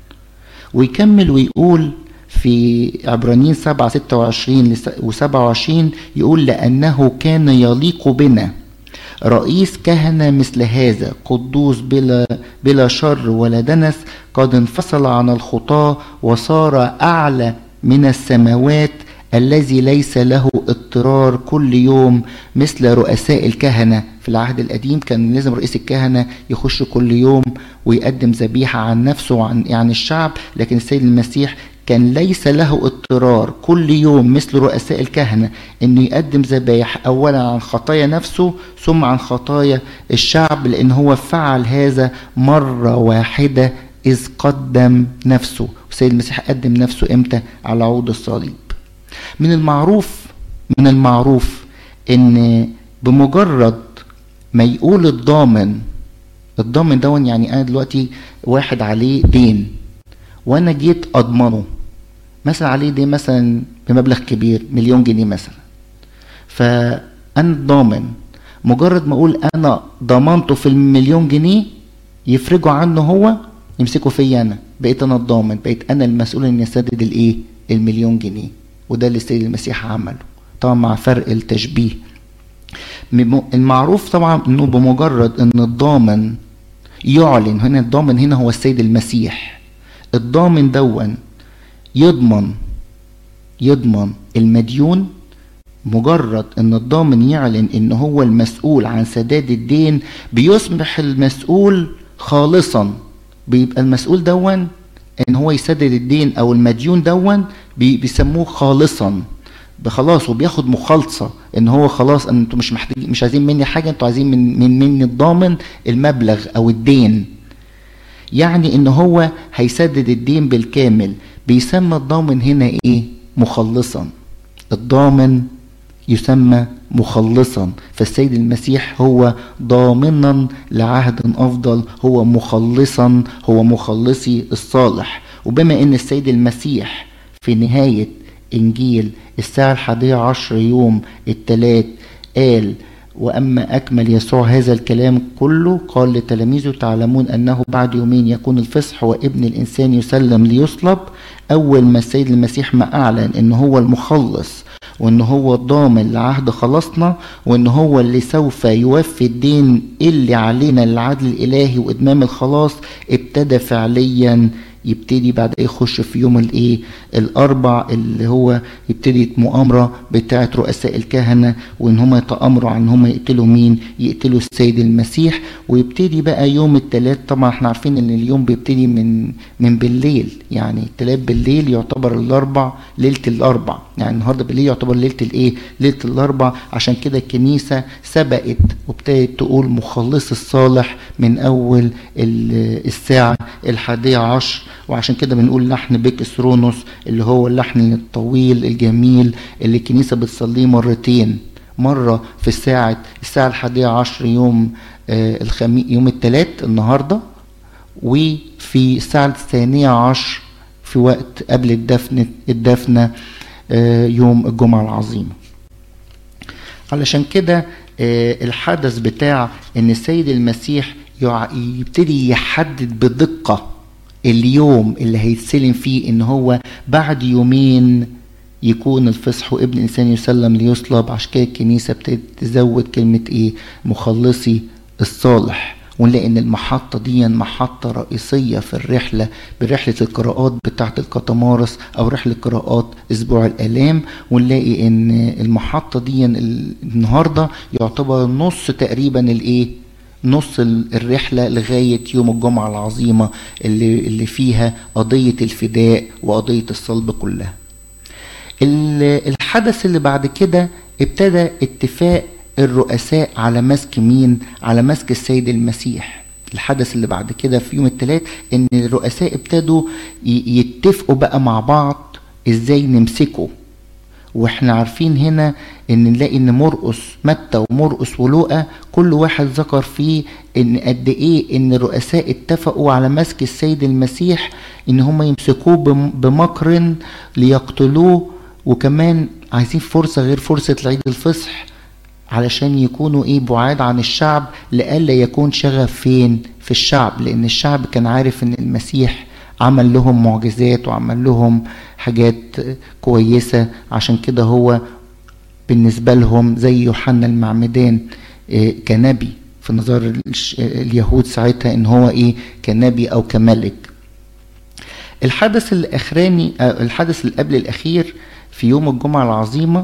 A: ويكمل ويقول في عبرانيين 7 26 و 27 يقول لأنه كان يليق بنا رئيس كهنة مثل هذا قدوس بلا بلا شر ولا دنس قد انفصل عن الخطاة وصار أعلى من السماوات الذي ليس له اضطرار كل يوم مثل رؤساء الكهنة في العهد القديم كان لازم رئيس الكهنة يخش كل يوم ويقدم ذبيحة عن نفسه وعن يعني الشعب لكن السيد المسيح كان ليس له اضطرار كل يوم مثل رؤساء الكهنة انه يقدم ذبايح اولا عن خطايا نفسه ثم عن خطايا الشعب لان هو فعل هذا مرة واحدة اذ قدم نفسه والسيد المسيح قدم نفسه امتى على عود الصليب من المعروف من المعروف ان بمجرد ما يقول الضامن الضامن دون يعني انا دلوقتي واحد عليه دين وانا جيت اضمنه مثلا عليه دين مثلا بمبلغ كبير مليون جنيه مثلا فانا ضامن مجرد ما اقول انا ضمنته في المليون جنيه يفرجوا عنه هو يمسكوا فيا انا بقيت انا الضامن بقيت انا المسؤول اني اسدد الايه المليون جنيه وده اللي السيد المسيح عمله طبعا مع فرق التشبيه المعروف طبعا انه بمجرد ان الضامن يعلن هنا الضامن هنا هو السيد المسيح الضامن دون يضمن يضمن المديون مجرد ان الضامن يعلن ان هو المسؤول عن سداد الدين بيصبح المسؤول خالصا بيبقى المسؤول دون ان هو يسدد الدين او المديون دون بيسموه خالصا خلاص وبياخد مخالصه ان هو خلاص ان انتوا مش محتاجين مش عايزين مني حاجه انتوا عايزين من من مني الضامن المبلغ او الدين يعني ان هو هيسدد الدين بالكامل بيسمى الضامن هنا ايه مخلصا الضامن يسمى مخلصا فالسيد المسيح هو ضامنا لعهد افضل هو مخلصا هو مخلصي الصالح وبما ان السيد المسيح في نهايه انجيل الساعه الحادية عشر يوم الثلاث قال واما اكمل يسوع هذا الكلام كله قال لتلاميذه تعلمون انه بعد يومين يكون الفصح وابن الانسان يسلم ليصلب اول ما السيد المسيح ما اعلن ان هو المخلص وان هو الضامن لعهد خلاصنا وان هو اللي سوف يوفي الدين اللي علينا للعدل الالهي واتمام الخلاص ابتدى فعليا يبتدي بعد ايه يخش في يوم الايه الاربع اللي هو يبتدي مؤامره بتاعه رؤساء الكهنه وان هم يتامروا عن ان هم يقتلوا مين يقتلوا السيد المسيح ويبتدي بقى يوم الثلاث طبعا احنا عارفين ان اليوم بيبتدي من من بالليل يعني الثلاث بالليل يعتبر الاربع ليله الاربع يعني النهارده بالليل يعتبر ليله الايه ليله الاربع عشان كده الكنيسه سبقت وابتدت تقول مخلص الصالح من اول الساعه الحادية عشر وعشان كده بنقول لحن بيك اسرونوس اللي هو اللحن الطويل الجميل اللي الكنيسة بتصليه مرتين مرة في الساعة الساعة الحادية عشر يوم آه الخميس يوم الثلاث النهاردة وفي الساعة الثانية عشر في وقت قبل الدفن الدفنة آه يوم الجمعة العظيمة علشان كده آه الحدث بتاع ان السيد المسيح يبتدي يحدد بدقة اليوم اللي هيتسلم فيه ان هو بعد يومين يكون الفصح وابن الانسان يسلم ليصلب عشان كده الكنيسه ابتدت تزود كلمه ايه مخلصي الصالح ونلاقي ان المحطة دي محطة رئيسية في الرحلة برحلة القراءات بتاعة الكتمارس او رحلة قراءات اسبوع الالام ونلاقي ان المحطة دي النهاردة يعتبر نص تقريبا الايه نص الرحلة لغاية يوم الجمعة العظيمة اللي, اللي فيها قضية الفداء وقضية الصلب كلها الحدث اللي بعد كده ابتدى اتفاق الرؤساء على مسك مين على مسك السيد المسيح الحدث اللي بعد كده في يوم الثلاث ان الرؤساء ابتدوا يتفقوا بقى مع بعض ازاي نمسكه واحنا عارفين هنا ان نلاقي ان مرقس متى ومرقس ولوقا كل واحد ذكر فيه ان قد ايه ان الرؤساء اتفقوا على مسك السيد المسيح ان هم يمسكوه بمكر ليقتلوه وكمان عايزين فرصة غير فرصة العيد الفصح علشان يكونوا ايه بعاد عن الشعب لئلا يكون شغف فين في الشعب لان الشعب كان عارف ان المسيح عمل لهم معجزات وعمل لهم حاجات كويسة عشان كده هو بالنسبة لهم زي يوحنا المعمدان كنبي في نظر اليهود ساعتها ان هو ايه كنبي او كملك الحدث الاخراني الحدث اللي قبل الاخير في يوم الجمعة العظيمة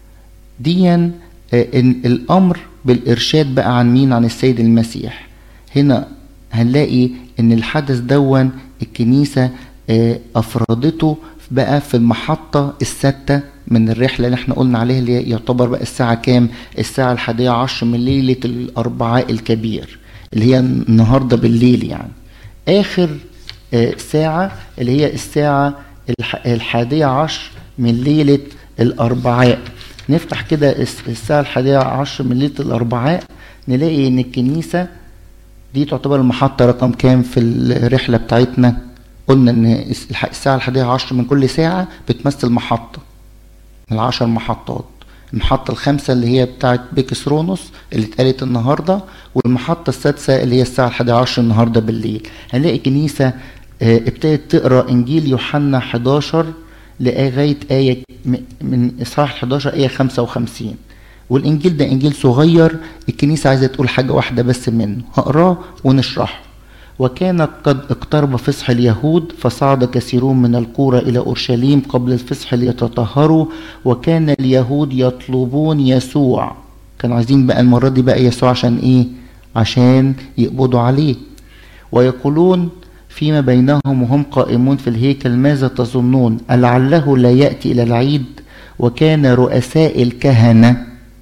A: ديا إن الامر بالارشاد بقى عن مين عن السيد المسيح هنا هنلاقي ان الحدث دون الكنيسة افرادته بقى في المحطة السادسة من الرحلة اللي احنا قلنا عليها اللي يعتبر بقى الساعة كام الساعة الحادية عشر من ليلة الأربعاء الكبير اللي هي النهاردة بالليل يعني آخر ساعة اللي هي الساعة الحادية عشر من ليلة الأربعاء نفتح كده الساعة الحادية عشر من ليلة الأربعاء نلاقي إن الكنيسة دي تعتبر المحطة رقم كام في الرحلة بتاعتنا قلنا إن الساعة الحادية عشر من كل ساعة بتمثل محطة من العشر محطات المحطة الخامسة اللي هي بتاعت بيكسرونوس اللي اتقالت النهاردة والمحطة السادسة اللي هي الساعة الحادية عشر النهاردة بالليل هنلاقي كنيسة ابتدت تقرا انجيل يوحنا 11 لغايه ايه من اصحاح 11 ايه 55 والانجيل ده انجيل صغير الكنيسه عايزه تقول حاجه واحده بس منه هقراه ونشرحه وكان قد اقترب فصح اليهود فصعد كثيرون من القرى الى اورشليم قبل الفصح ليتطهروا وكان اليهود يطلبون يسوع كانوا عايزين بقى المره دي بقى يسوع عشان ايه عشان يقبضوا عليه ويقولون فيما بينهم وهم قائمون في الهيكل ماذا تظنون ألعله لا يأتي إلى العيد وكان رؤساء الكهنة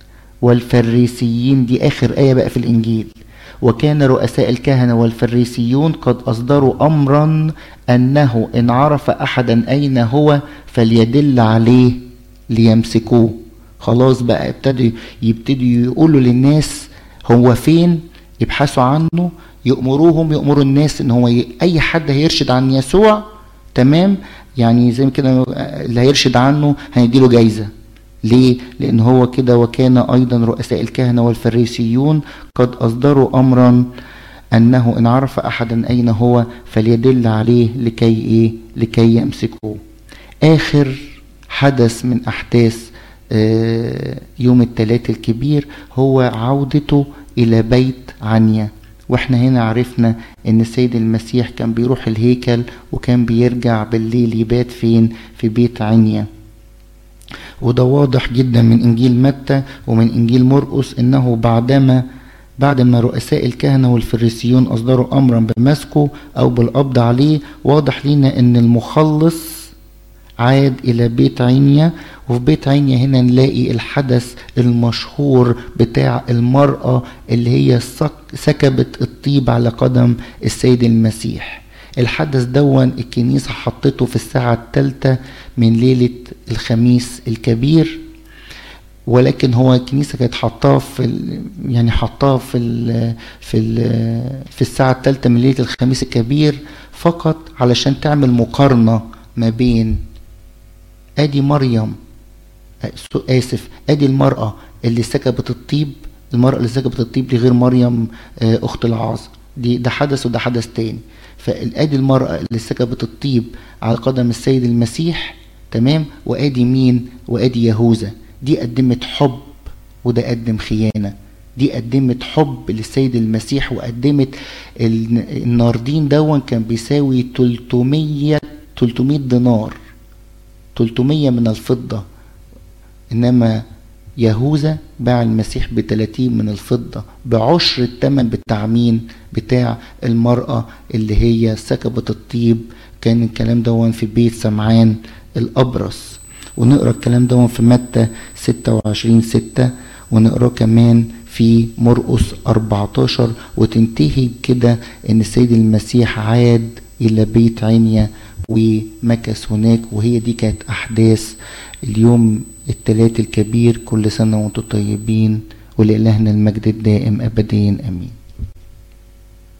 A: والفريسيين دي آخر آية بقى في الإنجيل وكان رؤساء الكهنة والفريسيون قد أصدروا أمرا أنه إن عرف أحدا أين هو فليدل عليه ليمسكوه خلاص بقى ابتدوا يبتدوا يقولوا للناس هو فين يبحثوا عنه يأمروهم يأمروا الناس ان هو ي... اي حد هيرشد عن يسوع تمام يعني زي كده اللي هيرشد عنه هنديله جايزه ليه؟ لأن هو كده وكان أيضا رؤساء الكهنة والفريسيون قد أصدروا أمرا أنه إن عرف أحدا أين هو فليدل عليه لكي إيه؟ لكي يمسكه. آخر حدث من أحداث يوم الثلاث الكبير هو عودته إلى بيت عنيا واحنا هنا عرفنا ان السيد المسيح كان بيروح الهيكل وكان بيرجع بالليل يبات فين في بيت عنيا وده واضح جدا من انجيل متى ومن انجيل مرقس انه بعدما بعدما رؤساء الكهنة والفريسيون أصدروا أمرا بمسكه أو بالقبض عليه واضح لنا أن المخلص عاد إلى بيت عنيا وفي بيت عنيا هنا نلاقي الحدث المشهور بتاع المرأة اللي هي سكبت الطيب على قدم السيد المسيح الحدث دون الكنيسة حطته في الساعة الثالثة من ليلة الخميس الكبير ولكن هو الكنيسة كانت حطاه في ال يعني حطاه في ال في ال في الساعة الثالثة من ليلة الخميس الكبير فقط علشان تعمل مقارنة ما بين ادي مريم اسف ادي المرأة اللي سكبت الطيب المرأة اللي سكبت الطيب لغير مريم اخت العاصر دي ده حدث وده حدث تاني فادي المرأة اللي سكبت الطيب على قدم السيد المسيح تمام وادي مين وادي يهوذا دي قدمت حب وده قدم خيانة دي قدمت حب للسيد المسيح وقدمت الناردين دون كان بيساوي 300 300 دينار 300 من الفضة إنما يهوذا باع المسيح ب 30 من الفضة بعشر الثمن بتاع مين؟ بتاع المرأة اللي هي سكبت الطيب كان الكلام دون في بيت سمعان الأبرص ونقرا الكلام دون في متى 26 6 ونقراه كمان في مرقس 14 وتنتهي كده ان السيد المسيح عاد الى بيت عنيا ومكث هناك وهي دي كانت احداث اليوم الثلاث الكبير كل سنه وانتم طيبين ولإلهنا المجد الدائم ابديا امين